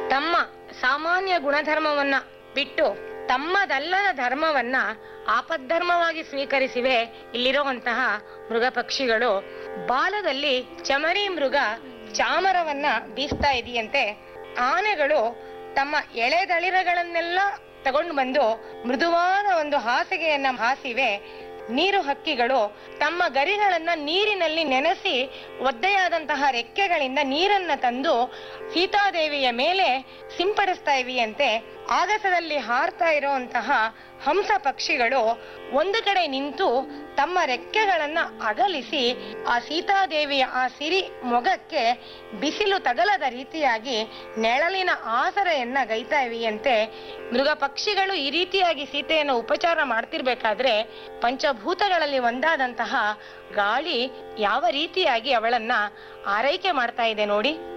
ತಮ್ಮ ಸಾಮಾನ್ಯ ಗುಣಧರ್ಮವನ್ನ ಬಿಟ್ಟು ತಮ್ಮದಲ್ಲದ ಧರ್ಮವನ್ನ ಆಪದ್ಧರ್ಮವಾಗಿ ಸ್ವೀಕರಿಸಿವೆ ಇಲ್ಲಿರುವಂತಹ ಮೃಗ ಪಕ್ಷಿಗಳು ಬಾಲದಲ್ಲಿ ಚಮರಿ ಮೃಗ ಚಾಮರವನ್ನ ಬೀಸ್ತಾ ಇದೆಯಂತೆ ಆನೆಗಳು ತಮ್ಮ ಎಳೆದಳಿರಗಳನ್ನೆಲ್ಲ ತಗೊಂಡು ಬಂದು ಮೃದುವಾದ ಒಂದು ಹಾಸಿಗೆಯನ್ನ ಹಾಸಿವೆ ನೀರು ಹಕ್ಕಿಗಳು ತಮ್ಮ ಗರಿಗಳನ್ನ ನೀರಿನಲ್ಲಿ ನೆನೆಸಿ ಒದ್ದೆಯಾದಂತಹ ರೆಕ್ಕೆಗಳಿಂದ ನೀರನ್ನ ತಂದು ಸೀತಾದೇವಿಯ ಮೇಲೆ ಸಿಂಪಡಿಸ್ತಾ ಇವೆಯಂತೆ ಆಗಸದಲ್ಲಿ ಹಾರ್ತಾ ಇರುವಂತಹ ಹಂಸ ಪಕ್ಷಿಗಳು ಒಂದು ಕಡೆ ನಿಂತು ತಮ್ಮ ರೆಕ್ಕೆಗಳನ್ನ ಅಗಲಿಸಿ ಆ ಸೀತಾದೇವಿಯ ಆ ಸಿರಿ ಮೊಗಕ್ಕೆ ಬಿಸಿಲು ತಗಲದ ರೀತಿಯಾಗಿ ನೆಳಲಿನ ಆಸರೆಯನ್ನ ಗೈತಾ ಇವೆಯಂತೆ ಮೃಗ ಪಕ್ಷಿಗಳು ಈ ರೀತಿಯಾಗಿ ಸೀತೆಯನ್ನು ಉಪಚಾರ ಮಾಡ್ತಿರ್ಬೇಕಾದ್ರೆ ಪಂಚಭೂತಗಳಲ್ಲಿ ಒಂದಾದಂತಹ ಗಾಳಿ ಯಾವ ರೀತಿಯಾಗಿ ಅವಳನ್ನ ಆರೈಕೆ ಮಾಡ್ತಾ ಇದೆ ನೋಡಿ